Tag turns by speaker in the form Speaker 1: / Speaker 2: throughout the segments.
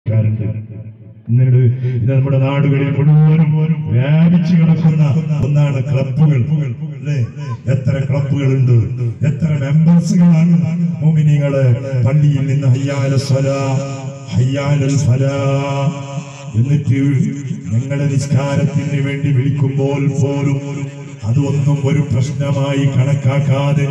Speaker 1: കാരുണ്ട് എന്നിട്ട് ഇത് നമ്മുടെ നാടുകളിൽ മുഴുവനും വ്യാപിച്ചു കിടക്കുന്ന ഒന്നാണ് ക്ലബുകൾ അല്ലേ എത്ര ക്ലബുകളുണ്ട് എത്ര മെമ്പേഴ്സുകളാണ് മോമിനികള് പള്ളിയിൽ നിന്ന് ഹയ്യാല സ്വലാ ഹയ്യാലൽ ഫലാ എന്നിട്ട് ഞങ്ങളെ നിസ്കാരത്തിന് വേണ്ടി വിളിക്കുമ്പോൾ പോലും അതൊന്നും ഒരു പ്രശ്നമായി കണക്കാക്കാതെ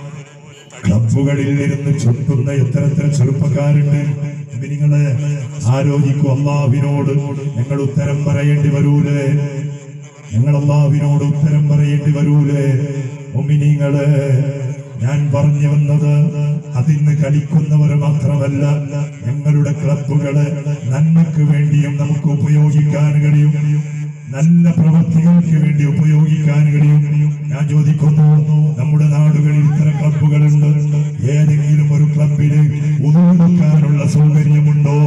Speaker 1: ക്ലബുകളിൽ ഇരുന്ന് ചൊട്ടുന്ന എത്ര എത്ര ചെറുപ്പക്കാരുണ്ട് ഇത് നിങ്ങള് ആലോചിക്കും അള്ളാഹുവിനോട് ഞങ്ങൾ ഉത്തരം പറയേണ്ടി വരൂലേ ഞങ്ങൾ അള്ളാഹുവിനോട് ഉത്തരം പറയേണ്ടി വരൂലേ ഒമിനിങ്ങള് ഞാൻ പറഞ്ഞു വന്നത് അതിന്ന് കളിക്കുന്നവർ മാത്രമല്ല ഞങ്ങളുടെ ക്ലബുകള് നന്മക്ക് വേണ്ടിയും നമുക്ക് ഉപയോഗിക്കാൻ കഴിയും നല്ല പ്രവൃത്തികൾക്ക് വേണ്ടി ഉപയോഗിക്കാൻ കഴിയും ഞാൻ ചോദിക്കുന്നു നമ്മുടെ നാടുകളിൽ ഇത്തരം ക്ലബുകളുണ്ട് ഏതെങ്കിലും ഒരു ക്ലബില് ഉതുവെടുക്കാനുള്ള സൗകര്യമുണ്ടോ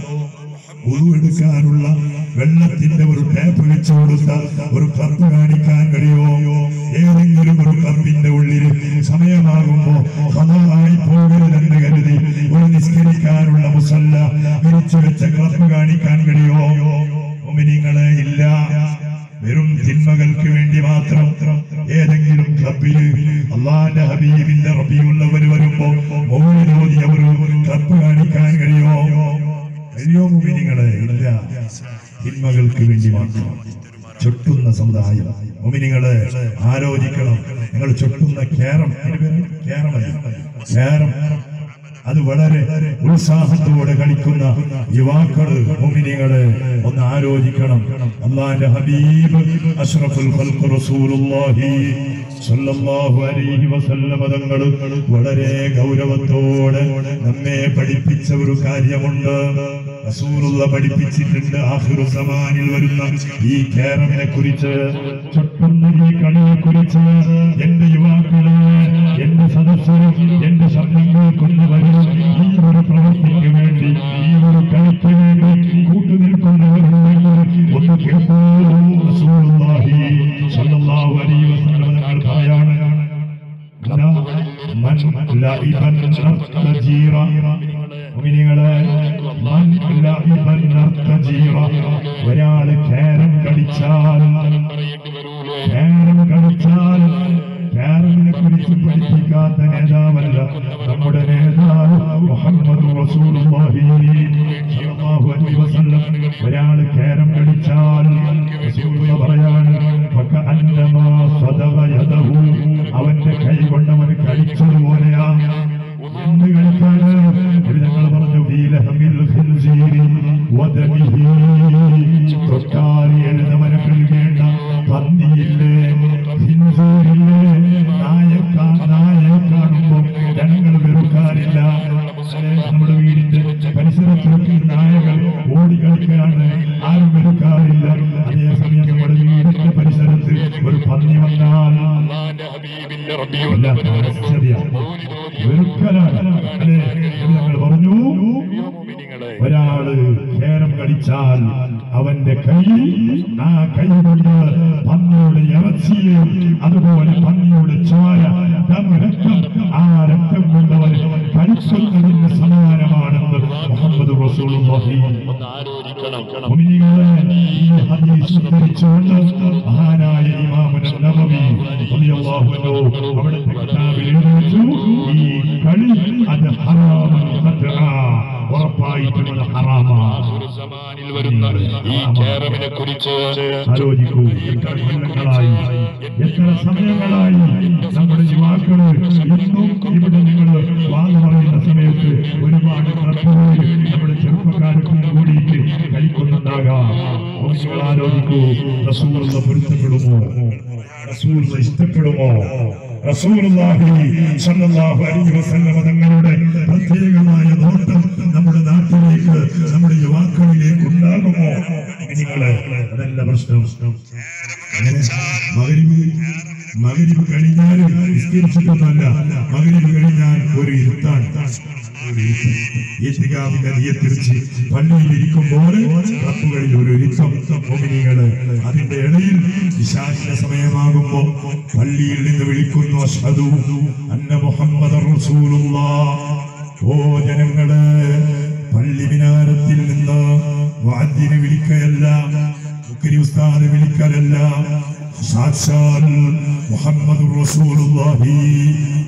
Speaker 1: ഉതുവെടുക്കാനുള്ള വെള്ളത്തിന്റെ ഒരു ടാപ്പ് വെച്ചു കൊടുത്ത ഒരു ക്ലബ് കാണിക്കാൻ കഴിയുമോ ഏതെങ്കിലും ഒരു ക്ലബിന്റെ ഉള്ളിൽ സമയമാകുമ്പോ ഹലായി പോകരുതെന്ന് കരുതി ഒരു നിസ്കരിക്കാനുള്ള മുസല്ല വിരിച്ചു വെച്ച ക്ലബ് കാണിക്കാൻ കഴിയുമോ മുഅ്മിനീങ്ങളെ ഇല്ല വെറും തിന്മകൾക്ക് വേണ്ടി മാത്രം ഏതെങ്കിലും ക്ലബില് അള്ളാന്റെ ഹബീബിന്റെ റബിയുള്ളവർ വരുമ്പോ മൗനരോധി അവർ ക്ലബ് കാണിക്കാൻ കഴിയുമോ കഴിയോ മുമിനിങ്ങളെ ഇല്ല തിന്മകൾക്ക് വേണ്ടി മാത്രം ചൊട്ടുന്ന സമുദായം മുമിനിങ്ങളെ ആലോചിക്കണം നിങ്ങൾ ചൊട്ടുന്ന കേരം അതിന്റെ പേര് കേരമല്ല കേരം അത് വളരെ ഉത്സാഹത്തോടെ കളിക്കുന്ന യുവാക്കള് മോമിനികള് ഒന്ന് ആലോചിക്കണം അള്ളാന്റെ ഹബീബ് അഷ്റഫുൽ ഖൽഖ് റസൂലുള്ളാഹി സ്വല്ലല്ലാഹു അലൈഹി വസല്ലമ തങ്ങൾ വളരെ ഗൗരവത്തോടെ നമ്മെ പഠിപ്പിച്ച ഒരു കാര്യമുണ്ട് റസൂലുള്ള പഠിപ്പിച്ചിട്ടുണ്ട് ആഖിറു സമാനിൽ വരുന്ന ഈ കേരമിനെ കുറിച്ച് ചൊട്ടുന്ന ഈ കളിയെ കുറിച്ച് എന്റെ യുവാക്കളെ എന്റെ സദസ്സര് എന്റെ ശബ്ദം കേൾക്കുന്ന വരും ഈ ഒരു പ്രവൃത്തിക്ക് വേണ്ടി ഈ ഒരു കളിക്ക് വേണ്ടി കൂട്ടുനിൽക്കുന്നവരുണ്ടെങ്കിൽ ഒന്ന് കേൾക്കൂ റസൂലുള്ളാഹി സ്വല്ലല്ലാഹു അലൈഹി വസല്ലം തങ്ങൾ പറയാണ് من لعب النرتجير മുഅ്മിനീങ്ങളെ മൻ ലഅബ النرتجير ഒരാള് കേരം കളിച്ചാൽ കേരം കളിച്ചാൽ കേരളിനെ കുറിച്ച് പഠിപ്പിക്കാത്ത നേതാവല്ല നമ്മുടെ നേതാവ് മുഹമ്മദ് റസൂലുള്ളാഹി സ്വല്ലല്ലാഹു അലൈഹി വസല്ലം ഒരാൾ കേരം കളിച്ചാൽ റസൂലുള്ള പറയാണ് ഫകഅന്നമാ സദഗ യദഹു അവന്റെ കൈ കൊണ്ടവൻ കളിച്ചതുപോലെയാ എന്ത് കളിക്കാണ് ഞങ്ങൾ പറഞ്ഞു ഫീലഹമിൽ ഖിൻസീരി വദമിഹി തൊട്ടാൽ എഴുതവനെ കഴിക്കേണ്ട പന്നിയില്ലേ ഹിന്ദൂരില്ലേ നായക്കാ നായെ കാണുമ്പോൾ ജനങ്ങൾ വെറുക്കാറില്ല നമ്മുടെ വീടിന്റെ പരിസരത്തൊക്കെ നായകൾ ഓടി കളിക്കുകയാണ് ആരും വെറുക്കാറില്ല അതേസമയം നമ്മുടെ വീടിന്റെ പരിസരത്ത് ഒരു പന്നി വന്നാൽ അല്ല, ആശ്ചര്യം. വെറുക്കലാണ് അല്ലേ എന്ന് ഞങ്ങൾ പറഞ്ഞു ഒരാള് കേരം കളിച്ചാൽ അവന്റെ കൈ ആ കൈ കൊണ്ട് പന്നിയുടെ ഇറച്ചിയും അതുപോലെ പന്നിയുടെ ചോര ദം, രക്തം ആ രക്തം കൊണ്ടവൻ കളിക്കുന്നതിന് സമാനമാണെന്ന് മുഹമ്മദ് റസൂലുള്ളാഹി മുഅ്മിനീങ്ങളെ, ഈ ഹദീസ് ഉദ്ധരിച്ചുകൊണ്ട് മഹാനായ ഇമാമുൻ നബവി റളിയല്ലാഹു അൻഹു അവിടുത്തെ കിതാബിൽ എഴുതി വെച്ചു ഈ കളി അത് ഹറാമൻ ഖത്ആ ഉറപ്പായിട്ടും അത് ഹറാമാണ്
Speaker 2: സമാനിൽ വരുന്ന ഈ കേരമിനെ കുറിച്ച്
Speaker 1: ആലോചിക്കൂ എത്ര കൊല്ലങ്ങളായി എത്ര സമയങ്ങളായി നമ്മുടെ യുവാക്കള് ഇന്നും ഇവിടെ നിങ്ങൾ വാങ്ങു പറയുന്ന സമയത്ത് ഒരുപാട് ക്ലബുകളിൽ നമ്മുടെ ചെറുപ്പക്കാരൊക്കെ കൂടിയിട്ട് കളിക്കുന്നുണ്ടാകാം നിങ്ങൾ ആലോചിക്കൂ റസൂലുള്ള പൊരുത്തപ്പെടുമോ റസൂലുള്ള ഇഷ്ടപ്പെടുമോ റസൂലുള്ളാഹി സ്വല്ലല്ലാഹു അലൈഹി വസല്ലമ തങ്ങളുടെ പ്രത്യേകമായ നോട്ടം നമ്മുടെ നാട്ടിലേക്ക് നമ്മുടെ യുവാക്കളിലേക്ക് ഉണ്ടാകുമോ നിങ്ങളെ അതല്ല പ്രശ്നം അങ്ങനെ മകരിബ് മകരിബ് കഴിഞ്ഞാൽ നിസ്കരിച്ചിട്ടൊന്നുമല്ല മകരിബ് കഴിഞ്ഞാൽ ഒരു ഇരുത്താണ് ഒരു ഇരുത്തം. ഈത്തികാവിന്റെ നിയത്തിരിച്ച് പള്ളിയിൽ ഇരിക്കുമ്പോൾ കപ്പുകളിൽ ഒരു ഇരുത്തം മോമിനികള് അതിന്റെ ഇടയിൽ ഇശാന്റെ സമയമാകുമ്പോ പള്ളിയിൽ നിന്ന് വിളിക്കുന്നു അഷ്ഹദു അന്ന മുഹമ്മദ് റസൂലുള്ളാഹ് ഓ ജനങ്ങള് പള്ളി വിനാരത്തിൽ നിന്ന് മുഅദ്ദിനെ വിളിക്കയല്ല മുക്കരി ഉസ്താദ് വിളിക്കലല്ല സാക്ഷാൽ മുഹമ്മദ് റസൂലുള്ളാഹി